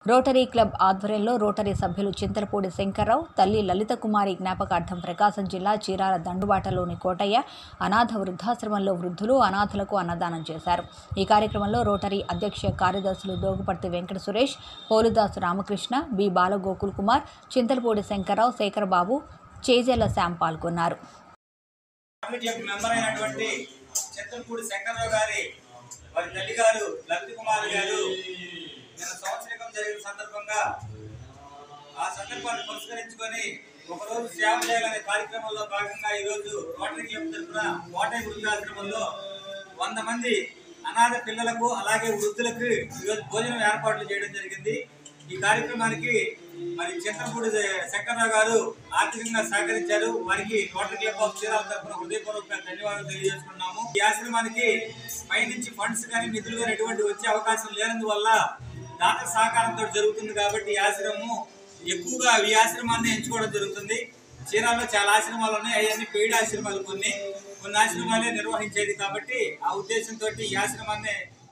rotary club ఆధ్వర్యంలో rotary సభ్యులు చింతలపూడి శంకర్రావు తల్లి లలిత కుమారి జ్ఞాపకార్థం ప్రకాశం జిల్లా చీరాల దండుబాటలోని కోటయ్య అనాథ వృద్ధాశ్రమంలో వృద్ధులు అనాథలకు అన్నదానం చేశారు ఈ కార్యక్రమంలో రోటరీ అధ్యక్ష కార్యదర్శులు దోగుపర్తి వెంకట సురేష్ పోలుదాసు రామకృష్ణ బి బాలగోకుల్ కుమార్ చింతలపూడి శంకర్రావు శేఖరబాబు చేజెల శ్యామ్ పాల్గొన్నారు కమిటీ యొక్క మెంబర్ అయినటువంటి చింతలపూడి శంకర్రావు గారి వారి తల్లి గారు లలిత కుమార్ గారు నిన్న సంవత్సరికం జరిగిన సందర్భంగా ఆ సందర్భాన్ని పురస్కరించుకొని ఒకరోజు సేవ చేయాలనే కార్యక్రమంలో భాగంగా ఈరోజు రోటరీ క్లబ్ తరఫున కోటయ్య వృద్ధాశ్రమంలో వంద మంది అనాథ పిల్లలకు అలాగే వృద్ధులకు ఈరోజు భోజనం ఏర్పాట్లు చేయడం జరిగింది ఈ కార్యక్రమానికి మరి చింతపూడి శంకర్రావు గారు ఆర్థికంగా సహకరించారు వారికి రోటరీ క్లబ్ ఆఫ్ చీరాల తరఫున హృదయపూర్వక ధన్యవాదాలు తెలియజేసుకున్నాము ఈ ఆశ్రమానికి పైనుంచి ఫండ్స్ కానీ నిధులు కానీ ఎటువంటి వచ్చే అవకాశం లేనందువల్ల దాత సహకారంతో జరుగుతుంది కాబట్టి ఈ ఆశ్రమం ఎక్కువగా ఈ ఆశ్రమాన్ని ఎంచుకోవడం జరుగుతుంది చీరాల్లో చాలా ఆశ్రమాలు ఉన్నాయి అవన్నీ పెయిడ్ ఆశ్రమాలు కొన్ని కొన్ని ఆశ్రమాలే నిర్వహించేది కాబట్టి ఆ ఉద్దేశంతో ఈ ఆశ్రమాన్ని